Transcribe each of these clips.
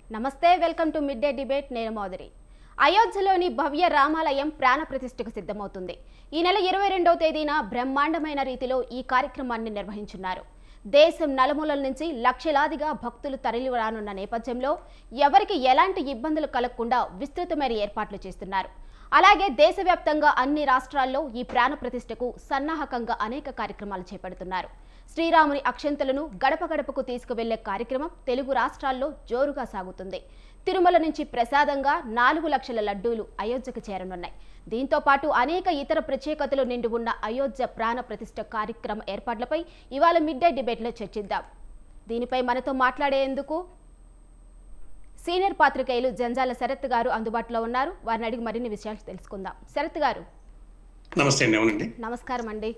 నమస్తే welcome to mid day debate నేను మోదరి అయోధ్యలోని భవ్య రామాలయం ప్రాణ ప్రతిష్ఠకు సిద్ధమవుతుంది ఈ నెల ఇరవై రెండవ తేదీన బ్రహ్మాండమైన రీతిలో ఈ కార్యక్రమాన్ని నిర్వహించున్నారు దేశం నలుమూలల నుంచి లక్షలాదిగా భక్తులు తరలి రానున్న నేపథ్యంలో ఎవరికి ఎలాంటి ఇబ్బందులు కలగకుండా విస్తృతమైన ఏర్పాట్లు చేస్తున్నారు అలాగే దేశవ్యాప్తంగా అన్ని రాష్ట్రాల్లో ఈ ప్రాణ ప్రతిష్ఠకు సన్నాహకంగా అనేక కార్యక్రమాలు చేపడుతున్నారు శ్రీరాముని అక్షంతలను గడప గడపకు తీసుకువెళ్లే కార్యక్రమం తెలుగు రాష్ట్రాల్లో జోరుగా సాగుతుంది తిరుమల నుంచి ప్రసాదంగా నాలుగు లక్షల లడ్డూలు అయోధ్యకు చేరనున్నాయి దీంతో పాటు అనేక ఇతర ప్రత్యేకతలు నిండి ఉన్న అయోధ్య ప్రాణ ప్రతిష్ఠ కార్యక్రమ ఏర్పాట్లపై ఇవాళ మిడ్ డే డిబేట్లో చర్చిద్దాం దీనిపై మనతో మాట్లాడేందుకు సీనియర్ పాత్రికేయులు జంజాల శరత్ గారు అందుబాటులో ఉన్నారు వారిని అడిగి మరిన్ని విషయాలు తెలుసుకుందాం శరత్ గారు నమస్తే అండి అవునండి నమస్కారం అండి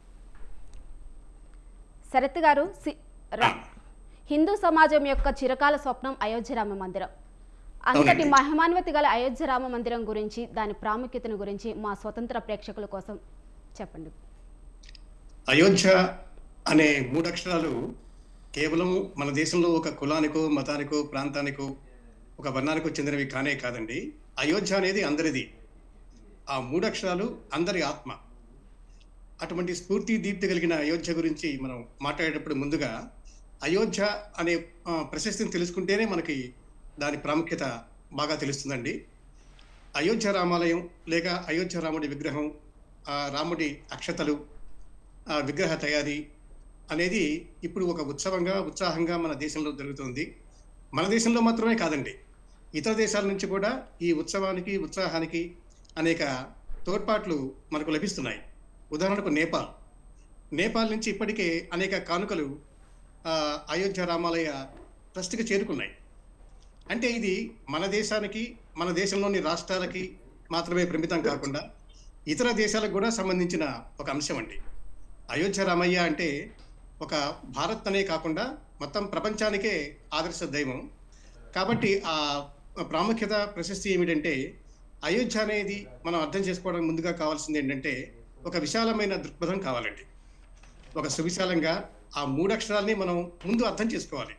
శరత్ గారు సి- ర- హిందూ సమాజం యొక్క చిరకాల స్వప్నం అయోధ్య రామ మందిరం అంతటి అవునండి. మహిమాన్విత గల అయోధ్య రామ మందిరం గురించి దాని ప్రాముఖ్యతను గురించి మా స్వతంత్ర ప్రేక్షకుల కోసం చెప్పండి అయోధ్య అనే మూడు అక్షరాలు కేవలం మన దేశంలో ఒక కులానికో మతానికో ప్రాంతానికో ఒక వర్ణానికో చెందినవి కానే కాదండి అయోధ్య అనేది అందరిది ఆ మూడు అక్షరాలు అందరి ఆత్మ అటువంటి స్ఫూర్తి దీప్తి కలిగిన అయోధ్య గురించి మనం మాట్లాడేటప్పుడు ముందుగా అయోధ్య అనే ఆ, ప్రశస్తిని తెలుసుకుంటేనే మనకి దాని ప్రాముఖ్యత బాగా తెలుస్తుందండి అయోధ్య రామాలయం లేక అయోధ్య రాముడి విగ్రహం ఆ రాముడి అక్షతలు ఆ విగ్రహ తయారీ అనేది ఇప్పుడు ఒక ఉత్సవంగా ఉత్సాహంగా మన దేశంలో జరుగుతుంది మన దేశంలో మాత్రమే కాదండి ఇతర దేశాల నుంచి కూడా ఈ ఉత్సవానికి ఉత్సాహానికి అనేక తోడ్పాట్లు మనకు లభిస్తున్నాయి ఉదాహరణకు నేపాల్ నేపాల్ నుంచి ఇప్పటికే అనేక కానుకలు ఆ, అయోధ్య రామాలయ ట్రస్ట్కి చేరుకున్నాయి అంటే ఇది మన దేశానికి మన దేశంలోని రాష్ట్రాలకి మాత్రమే పరిమితం కాకుండా ఇతర దేశాలకు కూడా సంబంధించిన ఒక అంశం అండి అయోధ్య రామయ్య అంటే ఒక భారత్ అనే కాకుండా మొత్తం ప్రపంచానికే ఆదర్శ దైవం కాబట్టి ఆ ప్రాముఖ్యత ప్రశస్తి ఏమిటంటే అయోధ్య అనేది మనం అర్థం చేసుకోవడం ముందుగా కావాల్సింది ఏంటంటే ఒక విశాలమైన దృక్పథం కావాలండి ఒక సువిశాలంగా ఆ మూడు అక్షరాల్ని మనం ముందు అర్థం చేసుకోవాలి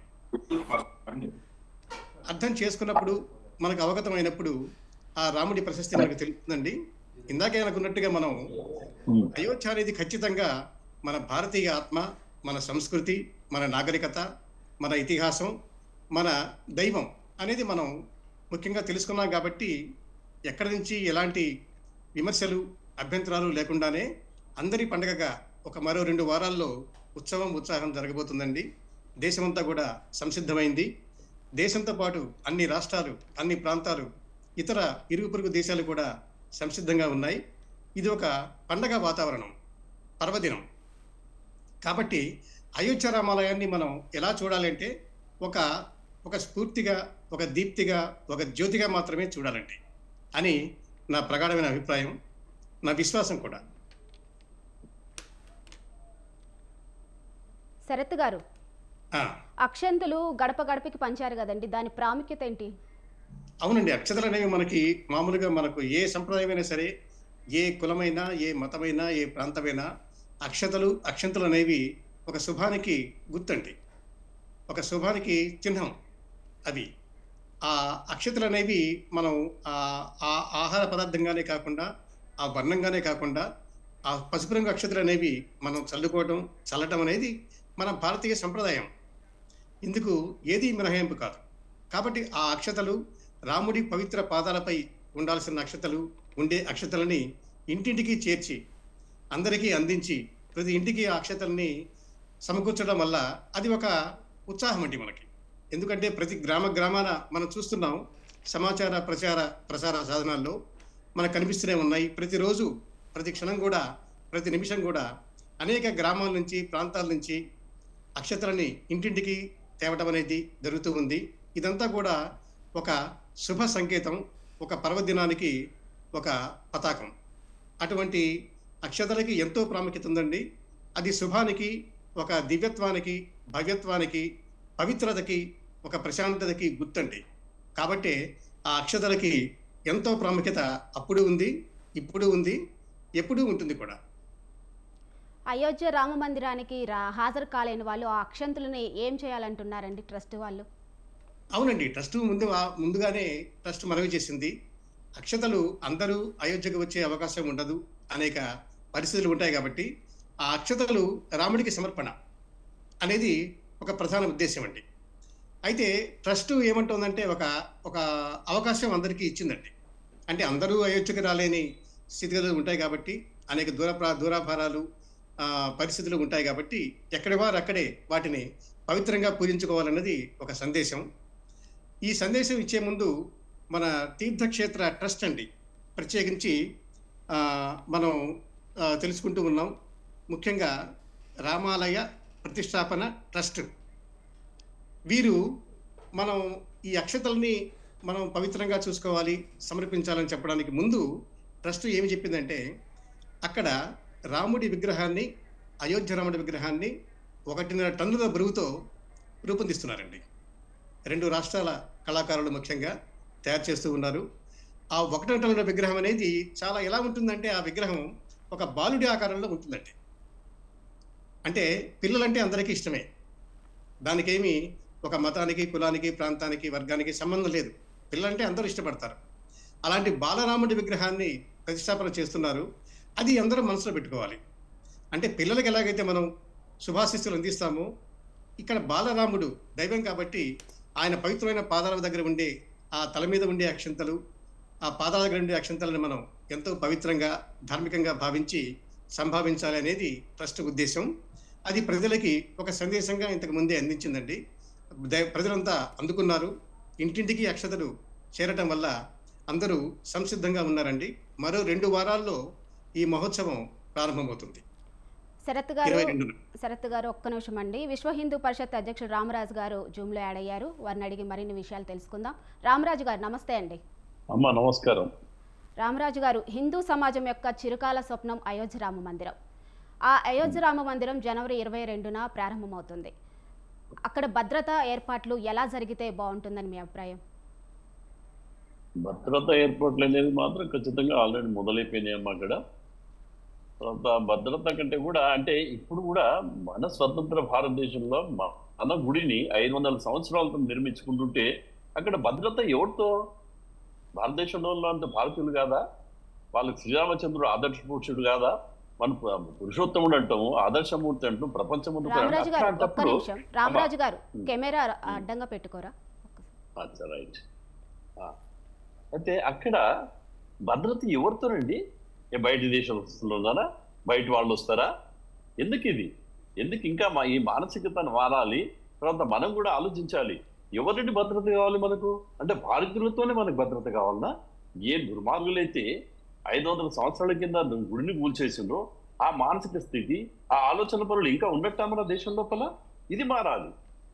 అర్థం చేసుకున్నప్పుడు మనకు అవగతమైనప్పుడు ఆ రాముడి ప్రశస్తి మనకు తెలుస్తుందండి ఇందాకే అనుకున్నట్టుగా మనం అయోధ్య అనేది ఖచ్చితంగా మన భారతీయ ఆత్మ మన సంస్కృతి మన నాగరికత మన ఇతిహాసం మన దైవం అనేది మనం ముఖ్యంగా తెలుసుకున్నాం కాబట్టి ఎక్కడి నుంచి ఎలాంటి విమర్శలు అభ్యంతరాలు లేకుండానే అందరి పండగగా ఒక మరో రెండు వారాల్లో ఉత్సవం ఉత్సాహం జరగబోతుందండి దేశమంతా కూడా సంసిద్ధమైంది దేశంతో పాటు అన్ని రాష్ట్రాలు అన్ని ప్రాంతాలు ఇతర ఇరుగు పొరుగు దేశాలు కూడా సంసిద్ధంగా ఉన్నాయి ఇది ఒక పండగ వాతావరణం పర్వదినం కాబట్టి అయోధ్య రామాలయాన్ని మనం ఎలా చూడాలంటే ఒక ఒక స్ఫూర్తిగా ఒక దీప్తిగా ఒక జ్యోతిగా మాత్రమే చూడాలండి అని నా ప్రగాఢమైన అభిప్రాయం నా విశ్వాసం కూడా శరత్ గారు ఆ, అక్షంతులు గడప గడపకి పంచారు కదండి దాని ప్రాముఖ్యత ఏంటి అవునండి అక్షతలు అనేవి మనకి మామూలుగా మనకు ఏ సంప్రదాయమైనా సరే ఏ కులమైనా ఏ మతమైనా ఏ ప్రాంతమైనా అక్షతలు అక్షంతలు అనేవి ఒక శుభానికి గుర్తండి ఒక శుభానికి చిహ్నం అవి ఆ అక్షతలు అనేవి మనం ఆ ఆ ఆహార పదార్థంగానే కాకుండా ఆ వర్ణంగానే కాకుండా ఆ పసుపు రంగు అక్షతలు అనేవి మనం చల్లుకోవడం చల్లటం అనేది మన భారతీయ సంప్రదాయం ఇందుకు ఏది మినహాయింపు కాదు కాబట్టి ఆ అక్షతలు రాముడి పవిత్ర పాదాలపై ఉండాల్సిన అక్షతలు ఉండే అక్షతలని ఇంటింటికి చేర్చి అందరికీ అందించి ప్రతి ఇంటికి ఆ అక్షతల్ని సమకూర్చడం వల్ల అది ఒక ఉత్సాహం అండి మనకి ఎందుకంటే ప్రతి గ్రామ గ్రామాన మనం చూస్తున్నాం సమాచార ప్రచార ప్రసార సాధనాల్లో మనకు కనిపిస్తూనే ఉన్నాయి ప్రతిరోజు ప్రతి క్షణం కూడా ప్రతి నిమిషం కూడా అనేక గ్రామాల నుంచి ప్రాంతాల నుంచి అక్షతలని ఇంటింటికి తేవడం అనేది జరుగుతూ ఉంది ఇదంతా కూడా ఒక శుభ సంకేతం ఒక పర్వదినానికి ఒక పతాకం అటువంటి అక్షతలకి ఎంతో ప్రాముఖ్యత ఉందండి అది శుభానికి ఒక దివ్యత్వానికి భవ్యత్వానికి పవిత్రతకి ఒక ప్రశాంతతకి గుర్తండి కాబట్టి ఆ అక్షతలకి ఎంతో ప్రాముఖ్యత అప్పుడు ఉంది ఇప్పుడు ఉంది ఎప్పుడూ ఉంటుంది కూడా అయోధ్య రామ మందిరానికి రా హాజరు కాలేని వాళ్ళు ఆ అక్షంతులని ఏం చేయాలంటున్నారండి ట్రస్ట్ వాళ్ళు అవునండి ట్రస్ట్ ముందు ముందుగానే ట్రస్ట్ మనవి చేసింది అక్షతలు అందరూ అయోధ్యకు వచ్చే అవకాశం ఉండదు అనేక పరిస్థితులు ఉంటాయి కాబట్టి ఆ అక్షతలు రాముడికి సమర్పణ అనేది ఒక ప్రధాన ఉద్దేశం అండి అయితే ట్రస్ట్ ఏమంటుందంటే ఒక ఒక అవకాశం అందరికీ ఇచ్చిందండి అంటే అందరూ అయోధ్యకు రాలేని స్థితిగతులు ఉంటాయి కాబట్టి అనేక దూర ప్రా దూరాభారాలు ఆ, పరిస్థితులు ఉంటాయి కాబట్టి ఎక్కడి వారు అక్కడే వాటిని పవిత్రంగా పూజించుకోవాలన్నది ఒక సందేశం ఈ సందేశం ఇచ్చే ముందు మన తీర్థక్షేత్ర ట్రస్ట్ అండి ప్రత్యేకించి ఆ, మనం ఆ, తెలుసుకుంటూ ఉన్నాం ముఖ్యంగా రామాలయ ప్రతిష్టాపన ట్రస్ట్ వీరు మనం ఈ అక్షతల్ని మనం పవిత్రంగా చూసుకోవాలి సమర్పించాలని చెప్పడానికి ముందు ట్రస్ట్ ఏమి చెప్పిందంటే అక్కడ రాముడి విగ్రహాన్ని అయోధ్య రాముడి విగ్రహాన్ని ఒకటిన్నర టన్నుల బరువుతో రూపొందిస్తున్నారండి రెండు రాష్ట్రాల కళాకారులు ముఖ్యంగా తయారు చేస్తూ ఉన్నారు ఆ ఒకటి టన్నుల విగ్రహం అనేది చాలా ఎలా ఉంటుందంటే ఆ విగ్రహం ఒక బాలుడి ఆకారంలో ఉంటుందండి అంటే పిల్లలంటే అందరికీ ఇష్టమే దానికేమి ఒక మతానికి కులానికి ప్రాంతానికి వర్గానికి సంబంధం లేదు పిల్లలంటే అందరూ ఇష్టపడతారు అలాంటి బాలరాముడి విగ్రహాన్ని ప్రతిష్టాపన చేస్తున్నారు అది అందరూ మనసులో పెట్టుకోవాలి అంటే పిల్లలకి ఎలాగైతే మనం శుభాశిస్సులు అందిస్తామో ఇక్కడ బాలరాముడు దైవం కాబట్టి ఆయన పవిత్రమైన పాదాల దగ్గర ఉండే ఆ తల మీద ఉండే అక్షంతలు ఆ పాదాల దగ్గర ఉండే అక్షంతలను మనం ఎంతో పవిత్రంగా ధార్మికంగా భావించి సంభావించాలి అనేది ట్రస్ట్ ఉద్దేశం అది ప్రజలకి ఒక సందేశంగా ఇంతకు ముందే అందించిందండి దై- ప్రజలంతా అందుకున్నారు ఇంటింటికి అక్షతలు చేరటం వల్ల అందరూ సంసిద్ధంగా ఉన్నారండి మరో రెండు వారాల్లో ఈ మహోత్సవం ప్రారంభమవుతుంది శరత్ గారు ఇరవై రెండున శరత్ గారు ఒక్క నిమిషం అండి విశ్వ హిందూ పరిషత్ అధ్యక్షుడు రామరాజు గారు జూమ్లో యాడ్ అయ్యారు వారిని అడిగి మరిన్ని విషయాలు తెలుసుకుందాం రామరాజు గారు నమస్తే అండి అమ్మ నమస్కారం రామరాజు గారు హిందూ సమాజం యొక్క చిరకాల స్వప్నం అయోధ్య రామ మందిరం ఆ అయోధ్య రామ మందిరం జనవరి ఇరవై రెండున ప్రారంభమవుతుంది అక్కడ భద్రతా ఏర్పాట్లు ఎలా జరిగితే బాగుంటుందని మీ అభిప్రాయం భద్రత ఏర్పాట్లు అనేది మాత్రం ఖచ్చితంగా ఆల్రెడీ మొదలైపోయినాయి అమ్మ అక్కడ తర్వాత భద్రత కంటే కూడా అంటే ఇప్పుడు కూడా మన స్వతంత్ర భారతదేశంలో మ- మన గుడిని ఐదు వందల సంవత్సరాలతో నిర్మించుకుంటుంటే అక్కడ భద్రత ఎవరితో భారతదేశంలో అంత భారతీయులు కాదా వాళ్ళకి శ్రీరామచంద్రుడు ఆదర్శ పురుషుడు కాదా మన పు- పురుషోత్తముడు అంటాము ఆదర్శమూర్తి అంటాం ప్రపంచమూర్తి అంటాం. రామరాజు గారు ఒక్క అట్లాంటప్పుడు నిమిషం రామరాజు గారు ఉమ్. కెమెరా అడ్డంగా పెట్టుకోరా అచ్చా రైట్ ఆ. అయితే అక్కడ భద్రత ఎవరితోనండి ఏ బయట దేశంలోనా బయట వాళ్ళు వస్తారా ఎందుకు ఇది ఎందుకు ఇంకా మా ఈ మానసికతను మారాలి తర్వాత మనం కూడా ఆలోచించాలి ఎవరిని భద్రత కావాలి మనకు అంటే భారతీయులతోనే మనకు భద్రత కావాలనా ఏ దుర్మార్గులైతే ఐదు వందల సంవత్సరాల కింద గుడిని కూల్చేసిండ్రో ఆ మానసిక స్థితి ఆ ఆలోచన పనులు ఇంకా ఉన్నట్టా మన దేశం లోపల ఇది మారాలి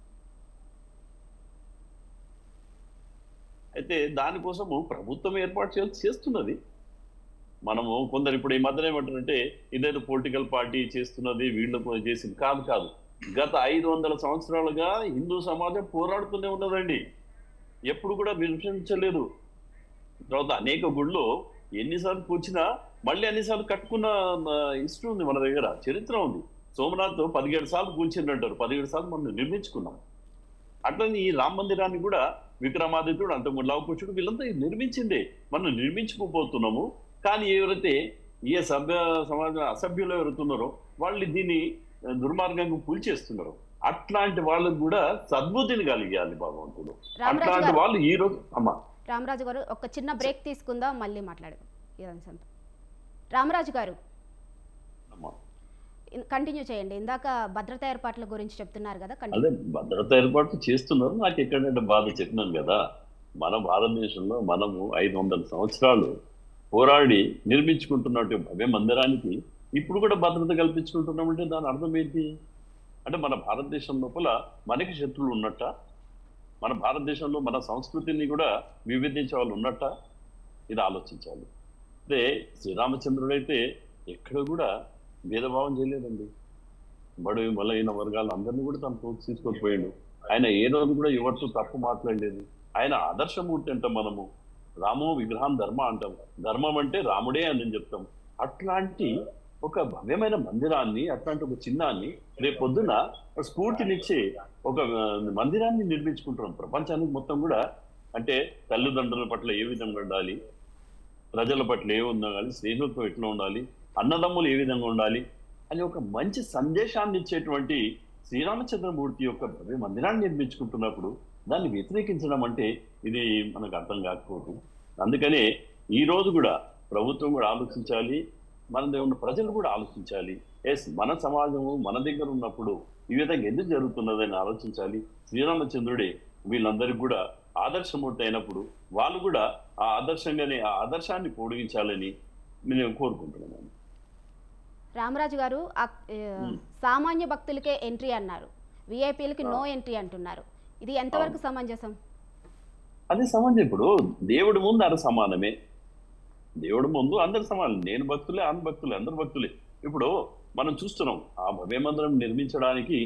అయితే దానికోసము ప్రభుత్వం ఏర్పాటు చేయాల్సి చేస్తున్నది మనము కొందరు ఇప్పుడు ఈ మధ్యన ఏమంటారంటే ఇదేదో పొలిటికల్ పార్టీ చేస్తున్నది వీళ్ళు చేసింది కాదు కాదు గత ఐదు వందల సంవత్సరాలుగా హిందూ సమాజం పోరాడుతూనే ఉన్నదండి ఎప్పుడు కూడా విమర్శించలేదు తర్వాత అనేక గుళ్ళు ఎన్నిసార్లు కూర్చినా మళ్ళీ అన్నిసార్లు కట్టుకున్న హిస్టరీ ఉంది మన దగ్గర చరిత్ర ఉంది సోమనాథ్ పదిహేడు సార్లు కూర్చిందంటారు పదిహేడు సార్లు మనం నిర్మించుకున్నాం అట్లనే ఈ రామ మందిరాన్ని కూడా విక్రమాదిత్యుడు అంతకుముందు లవకుశుడు వీళ్ళంతా ఇది నిర్మించిందే మనం నిర్మించుకోపోతున్నాము కానీ ఎవరైతే ఏ సభ్య సమాజ అసభ్యులు ఎవరుతున్నారో వాళ్ళు దీన్ని ఆ, దుర్మార్గంగా కూల్చేస్తున్నారు అట్లాంటి వాళ్ళకు కూడా సద్బుద్ధిని కలిగాలి భగవంతుడు రామరాజు అట్లాంటి గారు వాళ్ళు ఈ రోజు అమ్మ రామరాజు గారు ఒక చిన్న బ్రేక్ తీసుకుందాం మళ్ళీ మాట్లాడదాం ఈ అంశంతో రామరాజు గారు అమ్మ కంటిన్యూ చేయండి ఇందాక భద్రతా ఏర్పాట్ల గురించి చెప్తున్నారు కదా అదే కంటిన్యూ భద్రత ఏర్పాట్లు చేస్తున్నారు నాకు ఎక్కడంటే బాధ చెప్పినాను కదా మన భారతదేశంలో మనము ఐదు వందల సంవత్సరాలు పోరాడి నిర్మించుకుంటున్నట్టు భవ్య మందిరానికి ఇప్పుడు కూడా భద్రత కల్పించుకుంటున్నామంటే దాని అర్థం ఏంటి అంటే మన భారతదేశం లోపల మనకి శత్రువులు ఉన్నట్ట మన భారతదేశంలో మన సంస్కృతిని కూడా విభజించే వాళ్ళు ఉన్నట్ట ఇది ఆలోచించాలి అదే శ్రీరామచంద్రుడు అయితే ఎక్కడ కూడా భేదభావం చేయలేదండి బడుగు బలైన వర్గాలు అందరినీ కూడా తను తోడు తీసుకొని పోయాడు ఆయన ఏ రోజు కూడా ఎవరితో తప్పు మాట్లాడలేదు ఆయన ఆదర్శమూర్తి అంటాం మనము రామో విగ్రహం ధర్మ అంటాం ధర్మం అంటే రాముడే అని చెప్తాం అట్లాంటి ఒక భవ్యమైన మందిరాన్ని అట్లాంటి ఒక చిన్నాన్ని రేపు పొద్దున స్ఫూర్తినిచ్చే ఒక ఆ, మందిరాన్ని నిర్మించుకుంటున్నాం ప్రపంచానికి మొత్తం కూడా అంటే తల్లిదండ్రుల పట్ల ఏ విధంగా ఉండాలి ప్రజల పట్ల ఏ ఉండాలి స్నేహితులతో ఎట్లా ఉండాలి అన్నదమ్ములు ఏ విధంగా ఉండాలి అని ఒక మంచి సందేశాన్ని ఇచ్చేటువంటి శ్రీరామచంద్రమూర్తి యొక్క భవ్య మందిరాన్ని నిర్మించుకుంటున్నప్పుడు దాన్ని వ్యతిరేకించడం అంటే ఇది మనకు అర్థం కాకపోదు అందుకనే ఈ రోజు కూడా ప్రభుత్వం కూడా ఆలోచించాలి మన దగ్గర ఉన్న ప్రజలు కూడా ఆలోచించాలి ఎస్ మన సమాజము మన దగ్గర ఉన్నప్పుడు ఈ విధంగా ఎందుకు జరుగుతున్నదని ఆలోచించాలి శ్రీరామచంద్రుడే వీళ్ళందరికీ కూడా ఆదర్శమూర్తి అయినప్పుడు వాళ్ళు కూడా ఆ ఆదర్శంగానే ఆ ఆదర్శాన్ని పొడిగించాలని నేను కోరుకుంటున్నాను రామరాజు గారు అక్- ఏ, మ్మ్. సామాన్య భక్తులకే ఎంట్రీ అన్నారు విఐపీలకి ఆ. నో ఎంట్రీ అంటున్నారు ఇది ఎంతవరకు సమంజసం అది సమాజం ఇప్పుడు దేవుడి ముందు అందరు సమానమే దేవుడి ముందు అందరు సమానం నేను భక్తులే ఆమె భక్తులే అందరు భక్తులే ఇప్పుడు మనం చూస్తున్నాం ఆ భవ్య మందిరం నిర్మించడానికి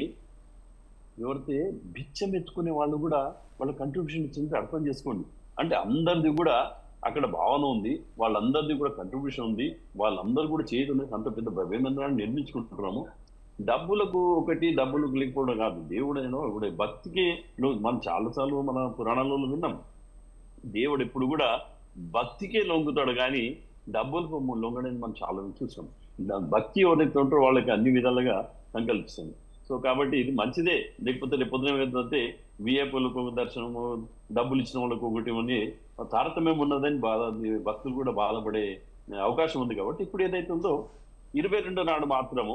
ఎవరైతే బిచ్చం ఎత్తుకునే వాళ్ళు కూడా వాళ్ళ కంట్రిబ్యూషన్ ఇచ్చింది అర్థం చేసుకోండి అంటే అందరిది కూడా అక్కడ భావన ఉంది వాళ్ళందరిది కూడా కంట్రిబ్యూషన్ ఉంది వాళ్ళందరూ కూడా చేయడం అంత పెద్ద భవ్య మందిరాన్ని నిర్మించుకుంటున్నాము డబ్బులకు ఒకటి డబ్బులకు లేకపోవడం కాదు దేవుడేనో ఇప్పుడు భక్తికి నువ్వు మనం చాలాసార్లు మన పురాణాలలో విన్నాం దేవుడు ఎప్పుడు కూడా భక్తికే లొంగుతాడు కానీ డబ్బులకు లొంగడని మనం చాలా చూసాం దా- భక్తి ఎవరైతే ఉంటారో వాళ్ళకి అన్ని విధాలుగా సంకల్పిస్తుంది సో కాబట్టి ఇది మంచిదే లేకపోతే రేపు పొద్దున ఏంటంటే విఐపీలకు ఒక దర్శనము డబ్బులు ఇచ్చిన వాళ్ళకు ఒకటి అని తారతమ్యం ఉన్నదని బాధ భక్తులు కూడా బాధపడే అవకాశం ఉంది కాబట్టి ఇప్పుడు ఏదైతే ఉందో ఇరవై రెండు నాడు మాత్రము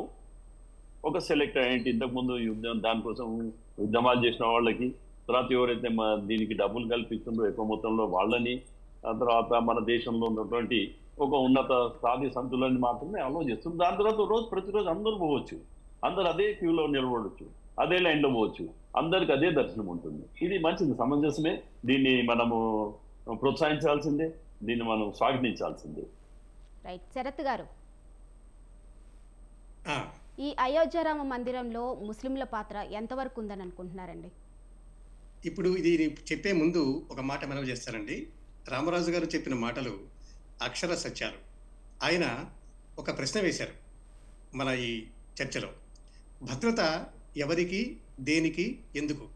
ఒక సెలెక్ట్ అయ్యేంటి ఇంతకుముందు యుద్ధం దానికోసం ఉద్యమాలు చేసిన వాళ్ళకి తర్వాత ఎవరైతే మా దీనికి డబ్బులు కల్పిస్తుందో ఎక్కువ మొత్తంలో వాళ్ళని ఆ తర్వాత మన దేశంలో ఉన్నటువంటి ఒక ఉన్నత స్థాయి సంతులని మాత్రమే అలో చేస్తుంది దాని తర్వాత రోజు ప్రతిరోజు అందరూ పోవచ్చు అందరు అదే క్యూలో నిలబడవచ్చు అదే లైన్లో పోవచ్చు అందరికి అదే దర్శనం ఉంటుంది ఇది మంచిది సమంజసమే దీన్ని మనము ప్రోత్సహించాల్సిందే దీన్ని మనం స్వాగతించాల్సిందే రైట్ శరత్ గారు ఆ, ఈ అయోధ్యారామ మందిరంలో ముస్లింల పాత్ర ఎంతవరకు ఉందని అనుకుంటున్నారండి ఇప్పుడు ఇది చెప్పే ముందు ఒక మాట మనవి చేస్తానండి రామరాజు గారు చెప్పిన మాటలు అక్షర సత్యాలు ఆయన ఒక ప్రశ్న వేశారు మన ఈ చర్చలో భద్రత ఎవరికి దేనికి ఎందుకు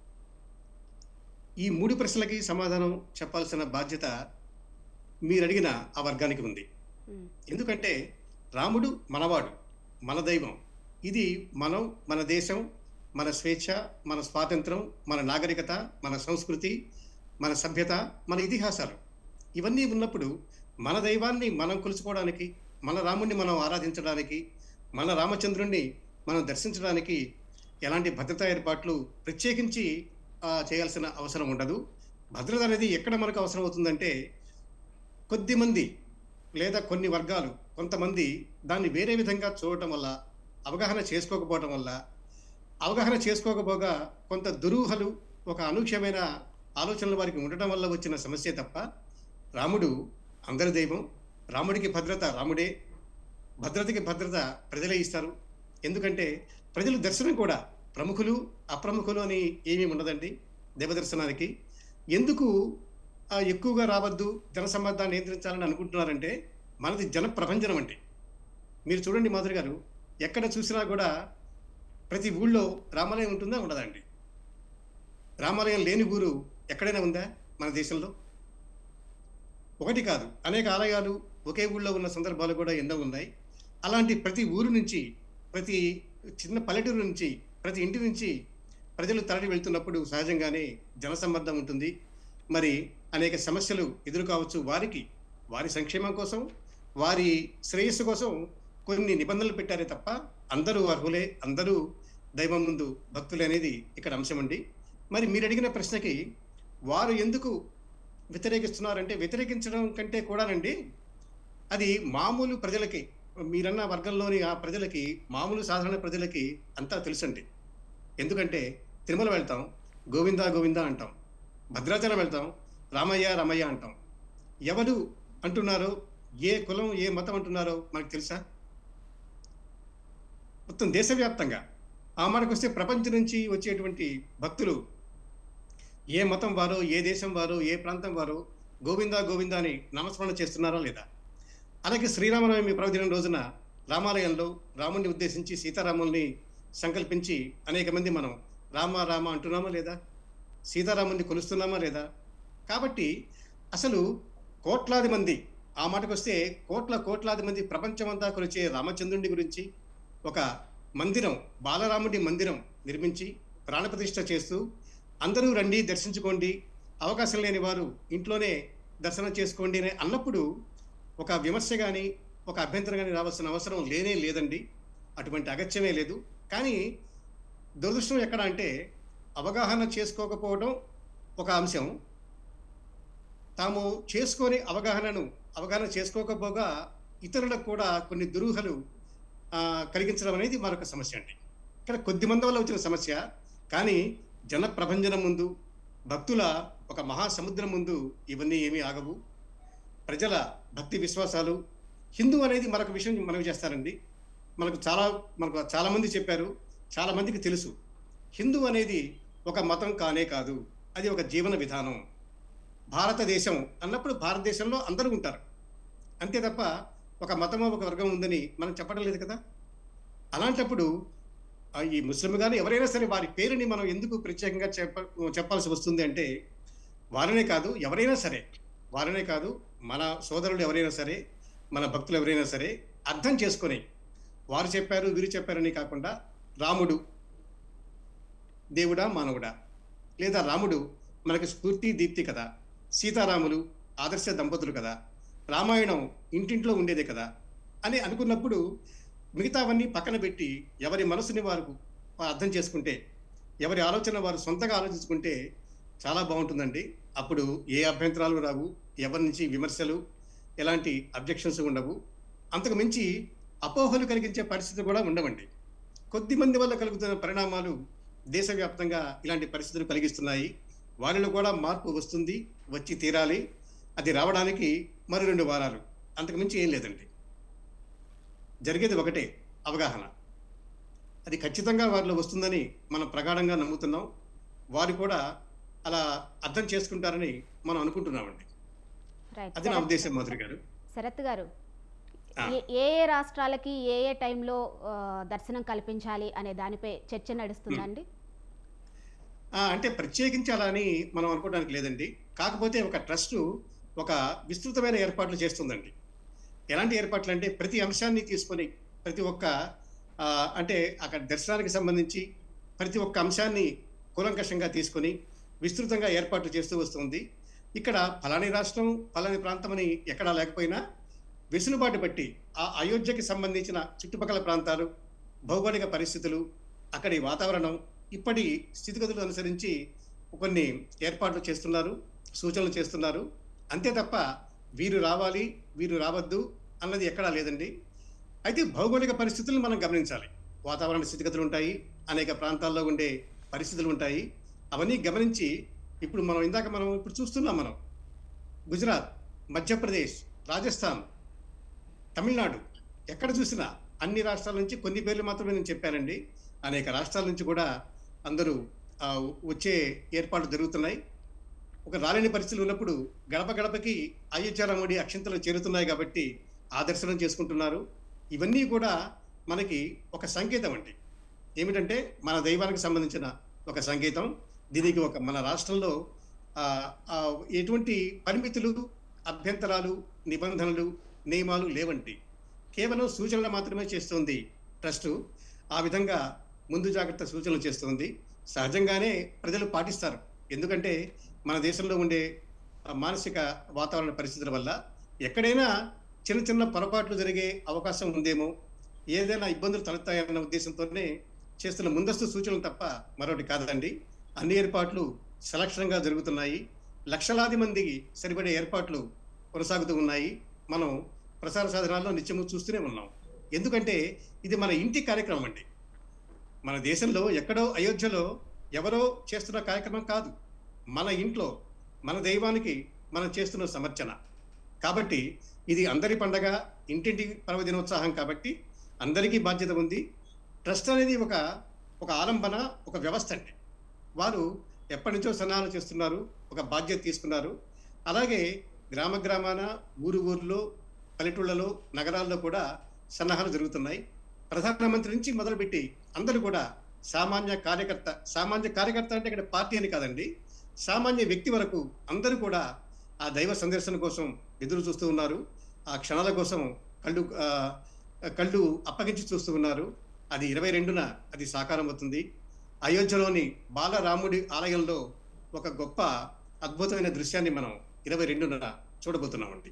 ఈ మూడు ప్రశ్నలకి సమాధానం చెప్పాల్సిన బాధ్యత మీరు అడిగిన ఆ వర్గానికి ఉంది మ్మ్. ఎందుకంటే రాముడు మనవాడు మన దైవం ఇది మనం మన దేశం మన స్వేచ్ఛ మన స్వాతంత్రం మన నాగరికత మన సంస్కృతి మన సభ్యత మన ఇతిహాసాలు ఇవన్నీ ఉన్నప్పుడు మన దైవాన్ని మనం కొలుచుకోవడానికి మన రాముడిని మనం ఆరాధించడానికి మన రామచంద్రుణ్ణి మనం దర్శించడానికి ఎలాంటి భద్రతా ఏర్పాట్లు ప్రత్యేకించి ఆ, చేయాల్సిన అవసరం ఉండదు భద్రత అనేది ఎక్కడ మనకు అవసరం అవుతుందంటే కొద్దిమంది లేదా కొన్ని వర్గాలు కొంతమంది దాన్ని వేరే విధంగా చూడటం వల్ల అవగాహన చేసుకోకపోవటం వల్ల అవగాహన చేసుకోకపోగా కొంత దురూహలు ఒక అనూహ్యమైన ఆలోచనలు వారికి ఉండటం వల్ల వచ్చిన సమస్య తప్ప రాముడు అందరి దైవం రాముడికి భద్రత రాముడే భద్రతకి భద్రత ప్రజలే ఇస్తారు ఎందుకంటే ప్రజలు దర్శనం కూడా ప్రముఖులు అప్రముఖులు అని ఏమీ ఉండదండి దేవదర్శనానికి ఎందుకు ఆ, ఎక్కువగా రావద్దు జనసమ్మర్దాన్ని నియంత్రించాలని అనుకుంటున్నారంటే మనది జన ప్రభంజనం అంటే మీరు చూడండి మాధురి గారు ఎక్కడ చూసినా కూడా ప్రతి ఊళ్ళో రామాలయం ఉంటుందా ఉండదండి రామాలయం లేని ఊరు ఎక్కడైనా ఉందా మన దేశంలో ఒకటి కాదు అనేక ఆలయాలు ఒకే ఊళ్ళో ఉన్న సందర్భాలు కూడా ఎన్నో ఉన్నాయి అలాంటి ప్రతి ఊరు నుంచి ప్రతి చిన్న పల్లెటూరు నుంచి ప్రతి ఇంటి నుంచి ప్రజలు తరలి వెళ్తున్నప్పుడు సహజంగానే జనసమ్మర్దం ఉంటుంది మరి అనేక సమస్యలు ఎదురు కావచ్చు వారికి వారి సంక్షేమం కోసం వారి శ్రేయస్సు కోసం కొన్ని నిబంధనలు పెట్టారే తప్ప అందరూ అర్హులే అందరూ దైవం ముందు భక్తులే అనేది ఇక్కడ అంశం అండి మరి మీరు అడిగిన ప్రశ్నకి వారు ఎందుకు వ్యతిరేకిస్తున్నారంటే వ్యతిరేకించడం కంటే కూడానండి అది మామూలు ప్రజలకి మీరన్న వర్గంలోని ఆ ప్రజలకి మామూలు సాధారణ ప్రజలకి అంతా తెలుసండి ఎందుకంటే తిరుమల వెళ్తాం గోవిందా గోవిందా అంటాం భద్రాచలం వెళ్తాం రామయ్య రామయ్య అంటాం ఎవరు అంటున్నారో ఏ కులం ఏ మతం అంటున్నారో మనకు తెలుసా మొత్తం దేశవ్యాప్తంగా ఆ మనకు వస్తే ప్రపంచం నుంచి వచ్చేటువంటి భక్తులు ఏ మతం వారో ఏ దేశం వారో ఏ ప్రాంతం వారో గోవిందా గోవిందా అని నామస్మరణ చేస్తున్నారా లేదా అలాగే శ్రీరామనవమి పర్వదినం రోజున రామాలయంలో రాముడిని ఉద్దేశించి సీతారాముల్ని సంకల్పించి అనేక మంది మనం రామ రామ అంటున్నామా లేదా సీతారాముని కొలుస్తున్నామా లేదా కాబట్టి అసలు కోట్లాది మంది ఆ మాటకు వస్తే కోట్ల కోట్లాది మంది ప్రపంచమంతా కొలిచే రామచంద్రుడి గురించి ఒక మందిరం బాలరాముడి మందిరం నిర్మించి ప్రాణప్రతిష్ఠ చేస్తూ అందరూ రండి దర్శించుకోండి అవకాశం లేని వారు ఇంట్లోనే దర్శనం చేసుకోండి అని అన్నప్పుడు ఒక విమర్శ కానీ ఒక అభ్యంతరం కానీ రావాల్సిన అవసరం లేనే లేదండి అటువంటి అగత్యమే లేదు కానీ దురదృష్టం ఎక్కడ అంటే అవగాహన చేసుకోకపోవడం ఒక అంశం తాము చేసుకొని అవగాహనను అవగాహన చేసుకోకపోగా ఇతరులకు కూడా కొన్ని దురూహలు ఆ, కలిగించడం అనేది మరొక సమస్య అండి ఇక్కడ కొద్ది మంది వల్ల వచ్చిన సమస్య కానీ జన ప్రభంజనం ముందు భక్తుల ఒక మహాసముద్రం ముందు ఇవన్నీ ఏమీ ఆగవు ప్రజల భక్తి విశ్వాసాలు హిందూ అనేది మరొక విషయం మనవి చేస్తారండి మనకు చాలా మనకు చాలా మంది చెప్పారు చాలా మందికి తెలుసు హిందూ అనేది ఒక మతం కానే కాదు అది ఒక జీవన విధానం భారతదేశం అన్నప్పుడు భారతదేశంలో అందరూ ఉంటారు అంతే తప్ప ఒక మతం ఒక వర్గం ఉందని మనం చెప్పడం లేదు కదా అలాంటప్పుడు ఆ, ఈ ముస్లిం కానీ ఎవరైనా సరే వారి పేరుని మనం ఎందుకు ప్రత్యేకంగా చెప్ప చెప్పాల్సి వస్తుంది అంటే వారనే కాదు ఎవరైనా సరే వారనే కాదు మన సోదరులు ఎవరైనా సరే మన భక్తులు ఎవరైనా సరే అర్థం చేసుకొని వారు చెప్పారు వీరు చెప్పారని కాకుండా రాముడు దేవుడా మానవుడా లేదా రాముడు మనకు స్ఫూర్తి దీప్తి కదా సీతారాములు ఆదర్శ దంపతులు కదా రామాయణం ఇంటింట్లో ఉండేదే కదా అని అనుకున్నప్పుడు మిగతావన్నీ పక్కన పెట్టి ఎవరి మనసుని వారు అర్థం చేసుకుంటే ఎవరి ఆలోచన వారు సొంతగా ఆలోచించుకుంటే చాలా బాగుంటుందండి అప్పుడు ఏ అభ్యంతరాలు రావు ఎవరి నుంచి విమర్శలు ఎలాంటి అబ్జెక్షన్స్ ఉండవు అంతకు మించి అపోహలు కలిగించే పరిస్థితి కూడా ఉండవండి కొద్ది మంది వల్ల కలుగుతున్న పరిణామాలు దేశవ్యాప్తంగా ఇలాంటి పరిస్థితులు కలిగిస్తున్నాయి వారిలో కూడా మార్పు వస్తుంది వచ్చి తీరాలి అది రావడానికి మరి రెండు వారాలు అంతకు మించి ఏం లేదండి జరిగేది ఒకటే అవగాహన అది ఖచ్చితంగా వారిలో వస్తుందని మనం ప్రగాఢంగా నమ్ముతున్నాం వారు కూడా అలా అర్థం చేసుకుంటారని మనం అనుకుంటున్నామండి రైట్ అది నా ఉద్దేశం మాధురి గారు శరత్ గారు ఆ. ఏ ఏ ఏ రాష్ట్రాలకి ఏ ఏ టైంలో ఆ, దర్శనం కల్పించాలి అనే దానిపై చర్చ నడుస్తుందండి ఆ, అంటే ప్రత్యేకించి అలా అని మనం అనుకోవడానికి లేదండి కాకపోతే ఒక ట్రస్ట్ ఒక విస్తృతమైన ఏర్పాట్లు చేస్తుందండి ఎలాంటి ఏర్పాట్లు అంటే ప్రతి అంశాన్ని తీసుకొని ప్రతి ఒక్క ఆ, అంటే అక్కడ దర్శనానికి సంబంధించి ప్రతి ఒక్క అంశాన్ని కూలంకషంగా తీసుకొని విస్తృతంగా ఏర్పాట్లు చేస్తూ వస్తుంది ఇక్కడ ఫలాని రాష్ట్రం ఫలాని ప్రాంతం అని ఎక్కడా లేకపోయినా వెసులుబాటు బట్టి ఆ అయోధ్యకి సంబంధించిన చుట్టుపక్కల ప్రాంతాలు భౌగోళిక పరిస్థితులు అక్కడి వాతావరణం ఇప్పటి స్థితిగతులు అనుసరించి కొన్ని ఏర్పాట్లు చేస్తున్నారు సూచనలు చేస్తున్నారు అంతే తప్ప వీరు రావాలి వీరు రావద్దు అన్నది ఎక్కడా లేదండి అయితే భౌగోళిక పరిస్థితులను మనం గమనించాలి వాతావరణ స్థితిగతులు ఉంటాయి అనేక ప్రాంతాల్లో ఉండే పరిస్థితులు ఉంటాయి అవన్నీ గమనించి ఇప్పుడు మనం ఇందాక మనం ఇప్పుడు చూస్తున్నాం మనం గుజరాత్ మధ్యప్రదేశ్ రాజస్థాన్ తమిళనాడు ఎక్కడ చూసినా అన్ని రాష్ట్రాల నుంచి కొన్ని పేర్లు మాత్రమే నేను చెప్పానండి అనేక రాష్ట్రాల నుంచి కూడా అందరూ ఆ, వచ్చే ఏర్పాట్లు జరుగుతున్నాయి ఒక రాలేని పరిస్థితులు ఉన్నప్పుడు గడప గడపకి అయోధ్యారాముడి అక్షంతలు చేరుతున్నాయి కాబట్టి ఆ దర్శనం చేసుకుంటున్నారు ఇవన్నీ కూడా మనకి ఒక సంకేతం అండి ఏమిటంటే మన దైవానికి సంబంధించిన ఒక సంకేతం దీనికి ఒక మన రాష్ట్రంలో ఆ, ఆ, ఎటువంటి పరిమితులు అభ్యంతరాలు నిబంధనలు నియమాలు లేవంటి కేవలం సూచనలు మాత్రమే చేస్తుంది ట్రస్ట్ ఆ విధంగా ముందు జాగ్రత్త సూచనలు చేస్తుంది సహజంగానే ప్రజలు పాటిస్తారు ఎందుకంటే మన దేశంలో ఉండే ఆ, మానసిక వాతావరణ పరిస్థితుల వల్ల ఎక్కడైనా చిన్న చిన్న పొరపాట్లు జరిగే అవకాశం ఉందేమో ఏదైనా ఇబ్బందులు తలెత్తాయన్న ఉద్దేశంతోనే చేస్తున్న ముందస్తు సూచనలు తప్ప మరొకటి కాదండి అన్ని ఏర్పాట్లు సలక్షణంగా జరుగుతున్నాయి లక్షలాది మందికి సరిపడే ఏర్పాట్లు కొనసాగుతూ ఉన్నాయి మనం ప్రసార సాధనాల్లో నిత్యము చూస్తూనే ఉన్నాం ఎందుకంటే ఇది మన ఇంటి కార్యక్రమం అండి మన దేశంలో ఎక్కడో అయోధ్యలో ఎవరో చేస్తున్న కార్యక్రమం కాదు మన ఇంట్లో మన దైవానికి మనం చేస్తున్న సమర్చన కాబట్టి ఇది అందరి పండగ ఇంటింటి పర్వదినోత్సాహం కాబట్టి అందరికీ బాధ్యత ఉంది ట్రస్ట్ అనేది ఒక ఒక ఆలంబన ఒక వ్యవస్థ అండి వారు ఎప్పటి నుంచో సన్నాహాలు చేస్తున్నారు ఒక బాధ్యత తీసుకున్నారు అలాగే గ్రామ గ్రామాన ఊరు ఊర్లో పల్లెటూళ్ళలో నగరాల్లో కూడా సన్నాహాలు జరుగుతున్నాయి ప్రధానమంత్రి నుంచి మొదలుపెట్టి అందరూ కూడా సామాన్య కార్యకర్త సామాన్య కార్యకర్త అంటే ఇక్కడ పార్టీ అని కాదండి సామాన్య వ్యక్తి వరకు అందరూ కూడా ఆ దైవ సందర్శన కోసం ఎదురు చూస్తూ ఉన్నారు ఆ క్షణాల కోసం కళ్ళు ఆ, కళ్ళు అప్పగించి చూస్తూ ఉన్నారు అది ఇరవై రెండున అది సాకారం అవుతుంది అయోధ్యలోని బాలరాముడి ఆలయంలో ఒక గొప్ప అద్భుతమైన దృశ్యాన్ని మనం ఇరవై రెండున చూడబోతున్నామండి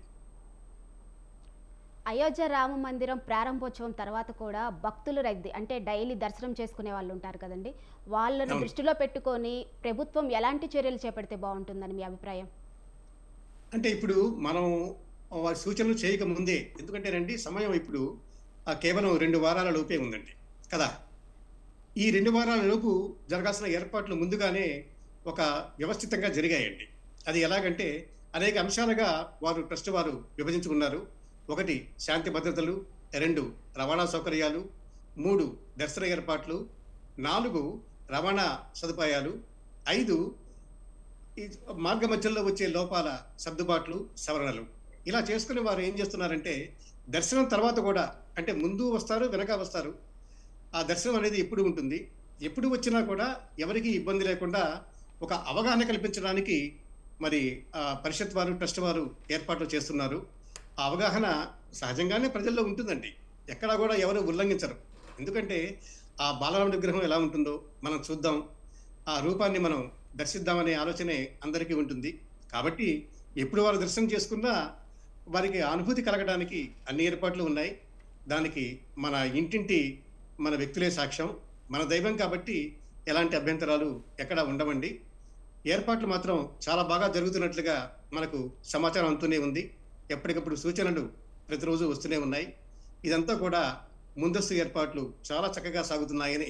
అయోధ్య రామ మందిరం ప్రారంభోత్సవం తర్వాత కూడా భక్తులు రద్దీ అంటే డైలీ దర్శనం చేసుకునే వాళ్ళు ఉంటారు కదండి వాళ్ళను అవును. దృష్టిలో పెట్టుకొని ప్రభుత్వం ఎలాంటి చర్యలు చేపడితే బాగుంటుందని మీ అభిప్రాయం అంటే ఇప్పుడు మనం వారి సూచనలు చేయక ముందే ఎందుకంటే రండి సమయం ఇప్పుడు ఆ, కేవలం రెండు వారాల లోపే ఉందండి కదా ఈ రెండు వారాల లోపు జరగాల్సిన ఏర్పాట్లు ముందుగానే ఒక వ్యవస్థితంగా జరిగాయండి అది ఎలాగంటే అనేక అంశాలుగా వారు ట్రస్ట్ వారు విభజించుకున్నారు ఒకటి శాంతి భద్రతలు రెండు రవాణా సౌకర్యాలు మూడు దర్శన ఏర్పాట్లు నాలుగు రవాణా సదుపాయాలు ఐదు ఈ మార్గ మధ్యలో వచ్చే లోపాల సర్దుబాట్లు సవరణలు ఇలా చేసుకుని వారు ఏం చేస్తున్నారంటే దర్శనం తర్వాత కూడా అంటే ముందు వస్తారు వెనక వస్తారు ఆ దర్శనం అనేది ఎప్పుడు ఉంటుంది ఎప్పుడు వచ్చినా కూడా ఎవరికి ఇబ్బంది లేకుండా ఒక అవగాహన కల్పించడానికి మరి ఆ పరిషత్ వారు ట్రస్ట్ వారు ఏర్పాట్లు చేస్తున్నారు ఆ అవగాహన సహజంగానే ప్రజల్లో ఉంటుందండి ఎక్కడా కూడా ఎవరు ఉల్లంఘించరు ఎందుకంటే ఆ బాలరామ విగ్రహం ఎలా ఉంటుందో మనం చూద్దాం ఆ రూపాన్ని మనం దర్శిద్దామనే ఆలోచనే అందరికీ ఉంటుంది కాబట్టి ఎప్పుడు వారు దర్శనం చేసుకున్నా వారికి అనుభూతి కలగడానికి అన్ని ఏర్పాట్లు ఉన్నాయి దానికి మన ఇంటింటి మన వ్యక్తులే సాక్ష్యం మన దైవం కాబట్టి ఎలాంటి అభ్యంతరాలు ఎక్కడా ఉండవండి ఏర్పాట్లు మాత్రం చాలా బాగా జరుగుతున్నట్లుగా మనకు సమాచారం అందుతూనే ఉంది ఎప్పటికప్పుడు సూచనలు ప్రతిరోజు వస్తూనే ఉన్నాయి ఇదంతా కూడా ముందస్తు ఏర్పాట్లు చాలా చక్కగా సాగుతున్నాయని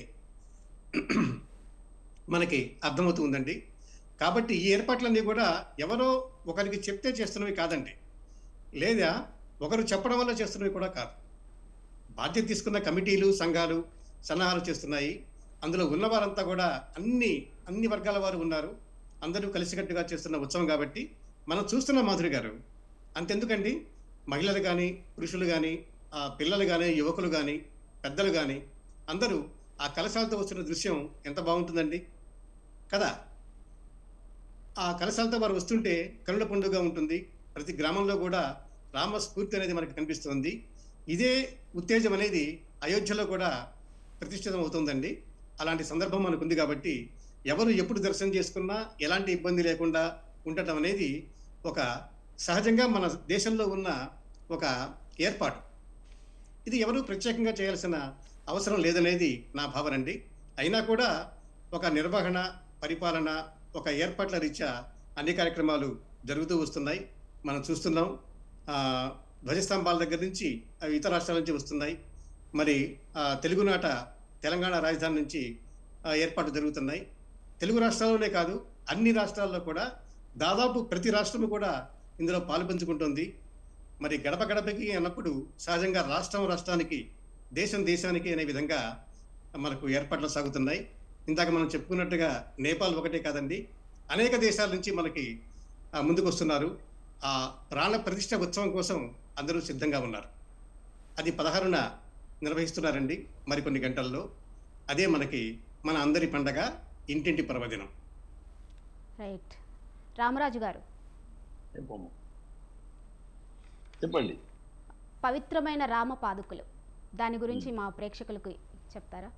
మనకి అర్థమవుతూ ఉందండి కాబట్టి ఈ ఏర్పాట్లన్నీ కూడా ఎవరో ఒకరికి చెప్తే చేస్తున్నవి కాదండి లేదా ఒకరు చెప్పడం వల్ల చేస్తున్నవి కూడా కాదు బాధ్యత తీసుకున్న కమిటీలు సంఘాలు సన్నాహాలు చేస్తున్నాయి అందులో ఉన్నవారంతా కూడా అన్ని అన్ని వర్గాల వారు ఉన్నారు అందరూ కలిసికట్టుగా చేస్తున్న ఉత్సవం కాబట్టి మనం చూస్తున్న మాధురి గారు అంతెందుకండి మహిళలు కానీ పురుషులు కానీ ఆ పిల్లలు కానీ యువకులు కానీ పెద్దలు కానీ అందరూ ఆ కలశాలతో వస్తున్న దృశ్యం ఎంత బాగుంటుందండి కదా ఆ కలశాలతో వారు వస్తుంటే కనుల పండుగ ఉంటుంది ప్రతి గ్రామంలో కూడా రామ స్ఫూర్తి అనేది మనకి కనిపిస్తుంది ఇదే ఉత్తేజం అనేది అయోధ్యలో కూడా ప్రతిష్ఠితం అవుతుందండి అలాంటి సందర్భం మనకు ఉంది కాబట్టి ఎవరు ఎప్పుడు దర్శనం చేసుకున్నా ఎలాంటి ఇబ్బంది లేకుండా ఉండటం అనేది ఒక సహజంగా మన దేశంలో ఉన్న ఒక ఏర్పాటు ఇది ఎవరు ప్రత్యేకంగా చేయాల్సిన అవసరం లేదనేది నా భావన అండి అయినా కూడా ఒక నిర్వహణ పరిపాలన ఒక ఏర్పాట్ల రీత్యా అన్ని కార్యక్రమాలు జరుగుతూ వస్తున్నాయి మనం చూస్తున్నాం ఆ, ధ్వజస్తంభాల దగ్గర నుంచి అవి ఇతర రాష్ట్రాల నుంచి వస్తున్నాయి మరి ఆ, తెలుగునాట తెలంగాణ రాజధాని నుంచి ఆ, ఏర్పాట్లు జరుగుతున్నాయి తెలుగు రాష్ట్రాల్లోనే కాదు అన్ని రాష్ట్రాల్లో కూడా దాదాపు ప్రతి రాష్ట్రము కూడా ఇందులో పాలుపంచుకుంటుంది మరి గడప గడపకి అన్నప్పుడు సహజంగా రాష్ట్రం రాష్ట్రానికి దేశం దేశానికి అనే విధంగా మనకు ఏర్పాట్లు సాగుతున్నాయి ఇందాక మనం చెప్పుకున్నట్టుగా నేపాల్ ఒకటే కాదండి అనేక దేశాల నుంచి మనకి ఆ, ముందుకు వస్తున్నారు ఆ ప్రాణ ప్రతిష్ట ఉత్సవం కోసం అందరూ సిద్ధంగా ఉన్నారు అది పదహారున నిర్వహిస్తున్నారండి మరికొన్ని గంటల్లో అదే మనకి మన అందరి పండగ ఇంటింటి పర్వదినం రైట్ రామరాజు గారు చెప్పమ్మా. చెప్పండి పవిత్రమైన రామ పాదుకులు దాని గురించి మా ప్రేక్షకులకు చెప్తారా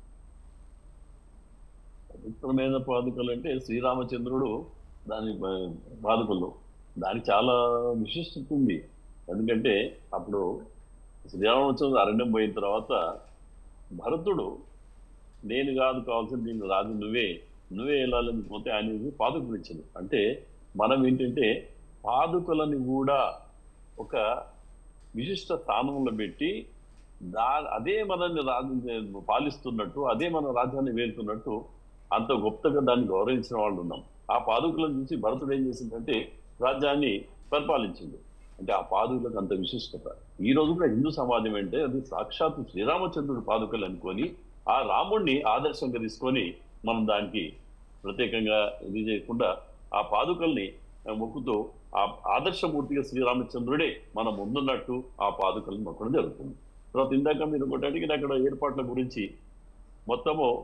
పవిత్రమైన పాదుకలు అంటే శ్రీరామచంద్రుడు దాని ప- పాదుకలు దానికి చాలా విశిష్టత ఉంది ఎందుకంటే అప్పుడు శ్రీరామచంద్రుడు అరణ్యం పోయిన తర్వాత భరతుడు నేను కాదు కావాల్సింది నేను రాజు నువ్వే నువ్వే వెళ్ళాలని పోతే ఆయన పాదుకలు ఇచ్చింది అంటే మనం ఏంటంటే పాదుకలని కూడా ఒక విశిష్ట స్థానంలో పెట్టి దా అదే మనల్ని రాజు పాలిస్తున్నట్టు అదే మన రాజ్యాన్ని వేరుతున్నట్టు అంత గొప్పగా దాన్ని గౌరవించిన వాళ్ళు ఉన్నాం ఆ పాదుకులను చూసి భరతుడు ఏం చేసిందంటే రాజ్యాన్ని పరిపాలించింది అంటే ఆ పాదుకులకు అంత విశిష్టత ఈ రోజు కూడా హిందూ సమాజం అంటే అది సాక్షాత్ శ్రీరామచంద్రుడు పాదుకలు అనుకొని ఆ రాముణ్ణి ఆదర్శంగా తీసుకొని మనం దానికి ప్రత్యేకంగా ఇది చేయకుండా ఆ పాదుకల్ని మొక్కుతూ ఆ ఆదర్శమూర్తిగా శ్రీరామచంద్రుడే మనం ముందున్నట్టు ఆ పాదుకల్ని మొక్కడం జరుగుతుంది తర్వాత ఇందాక మీరు ఒకటి అడిగిన అక్కడ ఏర్పాట్ల గురించి మొత్తము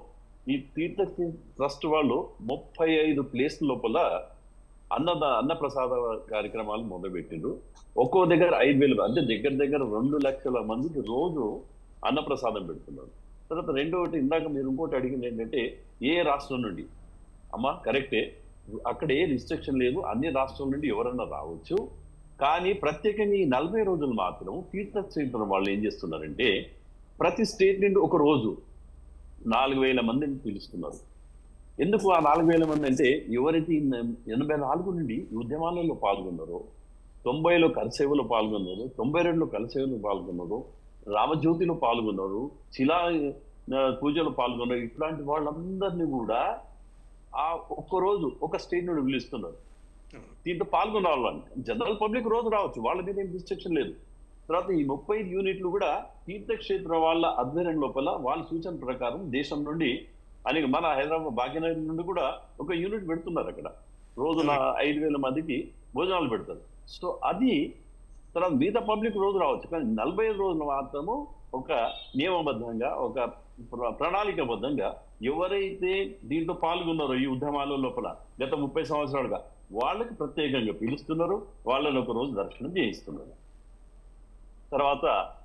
ఈ తీర్థ ట్రస్ట్ వాళ్ళు ముప్పై ఐదు ప్లేస్ లోపల అన్నద అన్నప్రసాద కార్యక్రమాలు మొదలుపెట్టిండ్రు ఒక్కో దగ్గర ఐదు వేలు అంటే దగ్గర దగ్గర రెండు లక్షల మందికి రోజు అన్నప్రసాదం పెడుతున్నారు తర్వాత రెండోటి ఇందాక మీరు ఇంకోటి అడిగింది ఏంటంటే ఏ రాష్ట్రం నుండి అమ్మా కరెక్టే అక్కడ ఏ రిస్ట్రిక్షన్ లేదు అన్ని రాష్ట్రాల నుండి ఎవరన్నా రావచ్చు కానీ ప్రత్యేకంగా ఈ నలభై రోజులు మాత్రం తీర్థక్షేత్రం వాళ్ళు ఏం చేస్తున్నారంటే ప్రతి స్టేట్ నుండి ఒక రోజు నాలుగు వేల మందిని పిలుస్తున్నారు ఎందుకు ఆ నాలుగు వేల మంది అంటే ఎవరైతే ఈ ఎనభై నాలుగు నుండి ఈ ఉద్యమాలలో పాల్గొన్నారో తొంభైలో కరసేవలో పాల్గొన్నారు తొంభై రెండులో కరసేవలో పాల్గొన్నారు రామజ్యోతిలో పాల్గొన్నారు శిలా ఆ, పూజలో పాల్గొన్నారు ఇట్లాంటి వాళ్ళందరినీ కూడా ఆ ఒక్క రోజు ఒక స్టేట్ నుండి పిలుస్తున్నారు దీంట్లో పాల్గొన్న వాళ్ళని జనరల్ పబ్లిక్ రోజు రావచ్చు వాళ్ళ మీద ఏం రిస్ట్రిక్షన్ లేదు తర్వాత ఈ ముప్పై యూనిట్లు కూడా తీర్థక్షేత్ర వాళ్ళ ఆధ్వర్యం లోపల వాళ్ళ సూచన ప్రకారం దేశం నుండి అనేక మన హైదరాబాద్ భాగ్యనగర్ నుండి కూడా ఒక యూనిట్ పెడుతున్నారు అక్కడ రోజున ఐదు వేల మందికి భోజనాలు పెడతారు సో అది తర్వాత మిగతా పబ్లిక్ రోజు రావచ్చు కానీ నలభై ఐదు రోజులు మాత్రము ఒక నియమబద్ధంగా ఒక ప్ర- ప్రణాళికబద్ధంగా ఎవరైతే దీంట్లో పాల్గొన్నారో ఈ ఉద్యమాల లోపల గత ముప్పై సంవత్సరాలుగా వాళ్ళకి ప్రత్యేకంగా పిలుస్తున్నారు వాళ్ళని ఒక రోజు దర్శనం చేయిస్తున్నారు తర్వాత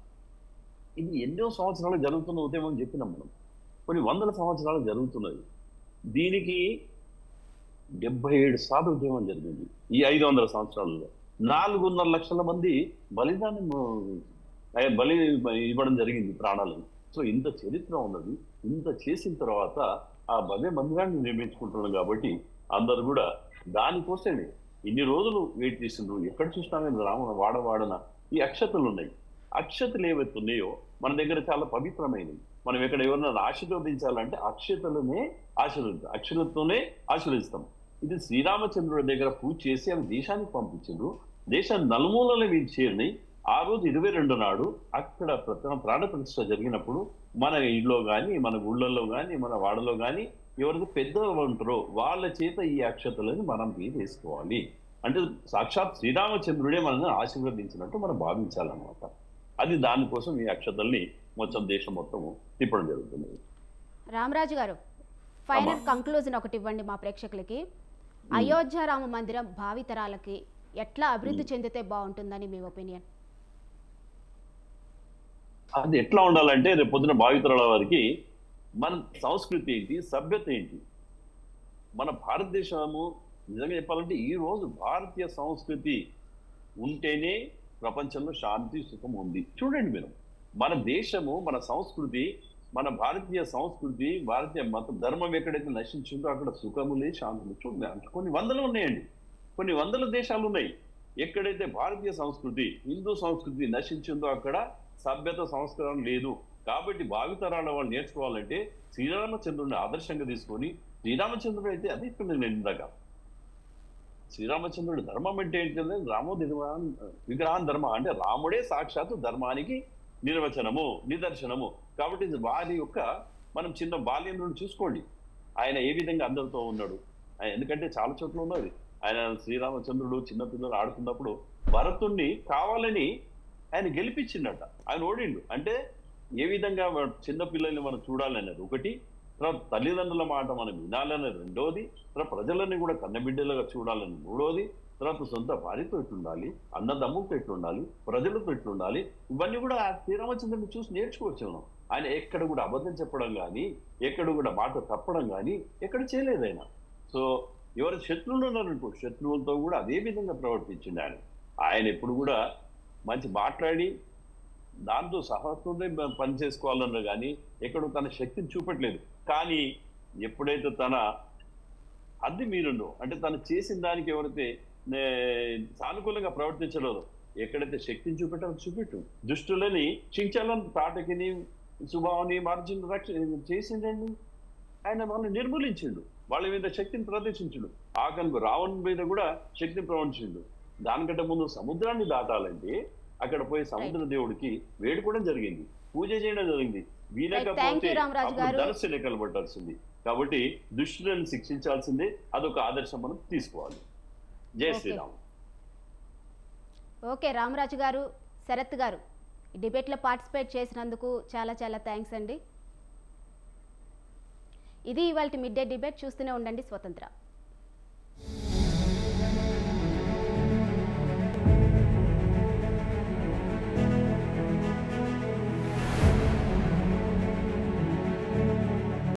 ఇది ఎన్నో సంవత్సరాలు జరుగుతున్న ఉద్యమం అని చెప్పినాం మనం కొన్ని వందల సంవత్సరాలు జరుగుతున్నది దీనికి డెబ్బై ఏడు సార్లు ఉద్యమం జరిగింది ఈ ఐదు వందల సంవత్సరాలలో నాలుగున్నర లక్షల మంది బలిదానం ఆ, బలి ఇవ్వడం జరిగింది ప్రాణాలను సో ఇంత చరిత్ర ఉన్నది ఇంత చేసిన తర్వాత ఆ భవ్య మందిరాన్ని నిర్మించుకుంటున్నాం కాబట్టి అందరు కూడా దానికోసమే ఇన్ని రోజులు వెయిట్ చేసిండ్రు ఎక్కడ చూసినా మేము రామ వాడవాడన ఈ అక్షతలు ఉన్నాయి అక్షతలు ఏవైతే ఉన్నాయో మన దగ్గర చాలా పవిత్రమైనవి మనం ఎక్కడ ఎవరైనా ఆశీర్వదించాలంటే అక్షతలనే ఆశీర్వదించాం అక్షరతోనే ఆశీర్వదిస్తాం ఇది శ్రీరామచంద్రుడి దగ్గర పూజ చేసి అవి దేశానికి పంపించిండ్రు దేశాన్ని నలుమూలలో వీళ్ళు చేరినాయి ఆ రోజు ఇరవై రెండు నాడు అక్కడ ప్రథమ ప్రాణ ప్రతిష్ఠ జరిగినప్పుడు మన ఇంట్లో కానీ మన ఊళ్ళల్లో కానీ మన వాడలో కానీ ఎవరికి పెద్దలు ఉంటారో వాళ్ళ చేత ఈ అక్షతలని మనం మీద వేసుకోవాలి అంటే సాక్షాత్ శ్రీరామచంద్రుడే మనల్ని ఆశీర్వదించినట్టు మనం భావించాలన్నమాట అది దానికోసం ఈ అక్షతల్ని మొత్తం దేశం మొత్తము తిప్పడం జరుగుతుంది రామరాజు గారు ఫైనల్ అమ్మా. కంక్లూజన్ ఒకటి ఇవ్వండి మా ప్రేక్షకులకి అయోధ్య రామ మందిరం భావితరాలకి ఎట్లా అభివృద్ధి చెందితే బాగుంటుందని మీ ఒపీనియన్ అది ఎట్లా ఉండాలంటే రేపు పొద్దున భావితరాల వారికి మన సంస్కృతి ఏంటి సభ్యత ఏంటి మన భారతదేశము నిజంగా చెప్పాలంటే ఈ రోజు భారతీయ సంస్కృతి ఉంటేనే ప్రపంచంలో శాంతి సుఖం ఉంది చూడండి మీరు మన దేశము మన సంస్కృతి మన భారతీయ సంస్కృతి భారతీయ మత ధర్మం ఎక్కడైతే నశించిందో అక్కడ సుఖము లేదు శాంతి లేదు చూడండి అంటే కొన్ని వందలు ఉన్నాయండి కొన్ని వందల దేశాలు ఉన్నాయి ఎక్కడైతే భారతీయ సంస్కృతి హిందూ సంస్కృతి నశించిందో అక్కడ సభ్యత సంస్కారం లేదు కాబట్టి భావితరాల వాళ్ళు నేర్చుకోవాలంటే శ్రీరామచంద్రుడిని ఆదర్శంగా తీసుకొని శ్రీరామచంద్రుడు అయితే అదే ఇప్పుడు నేను ఇందాక శ్రీరామచంద్రుడి ధర్మం అంటే ఏంటంటే రామో నిర్వాన్ విగ్రహాన్ ధర్మ అంటే రాముడే సాక్షాత్తు ధర్మానికి నిర్వచనము నిదర్శనము కాబట్టి ఇది వారి యొక్క మనం చిన్న బాల్యం నుండి చూసుకోండి ఆయన ఏ విధంగా అందరితో ఉన్నాడు ఆయన ఎందుకంటే చాలా చోట్ల ఉన్నది ఆయన శ్రీరామచంద్రుడు చిన్నపిల్లలు ఆడుతున్నప్పుడు భరతుణ్ణి కావాలని ఆయన గెలిపించిండట ఆయన ఓడిండు అంటే ఏ విధంగా మన చిన్న పిల్లల్ని మనం చూడాలనేది ఒకటి తర్వాత తల్లిదండ్రుల మాట మనం వినాలనేది రెండోది తర్వాత ప్రజలని కూడా కన్నబిడ్డలుగా చూడాలని మూడోది తర్వాత సొంత భార్యతో ఎట్లుండాలి అన్నదమ్ములతో ఎట్లుండాలి ప్రజలతో ఎట్లుండాలి ఇవన్నీ కూడా ఆ శ్రీరామచంద్రుని చూసి నేర్చుకోవచ్చు మనం ఆయన ఎక్కడ కూడా అబద్ధం చెప్పడం కానీ ఎక్కడ కూడా మాట తప్పడం కానీ ఎక్కడ చేయలేదు ఆయన సో ఎవరు శత్రువులు ఉన్నారనుకో శత్రువులతో కూడా అదే విధంగా ప్రవర్తించిండు ఆయన ఆయన ఎప్పుడు కూడా మంచి మాట్లాడి దాంతో సహత్వంతో పని చేసుకోవాలన్నారు కానీ ఎక్కడ తన శక్తిని చూపట్లేదు కానీ ఎప్పుడైతే తన అద్దె మీరుండో అంటే తను చేసిన దానికి ఎవరైతే నే, సానుకూలంగా ప్రవర్తించలేదో ఎక్కడైతే శక్తిని చూపెట్టాలో చూపెట్టు దుష్టులని శించాలని తాటకిని సుభావని మార్జిన్ రక్ష చేసిండండి ఆయన వాళ్ళని నిర్మూలించిండు వాళ్ళ మీద శక్తిని ప్రదర్శించుడు ఆకనుకు రావణ్ మీద కూడా శక్తిని ప్రవర్తించిండు దానికంటే ముందు సముద్రాన్ని దాటాలంటే అక్కడ పోయి సముద్ర దేవుడికి వేడుకోవడం జరిగింది పూజ చేయడం జరిగింది Thank వీలకపోతే you, రామరాజు అప్పుడు గారు. ధనస్సు లెక్కలు పట్టాల్సింది కాబట్టి దుష్టులను శిక్షించాల్సిందే అదొక ఆదర్శం మనం తీసుకోవాలి జై Okay. శ్రీరామ్ ఓకే రామరాజు గారు శరత్ గారు ఈ డిబేట్లో పార్టిసిపేట్ చేసినందుకు చాలా చాలా థ్యాంక్స్ అండి ఇది ఇవాళ మిడ్ డే డిబేట్ చూస్తూనే ఉండండి స్వతంత్ర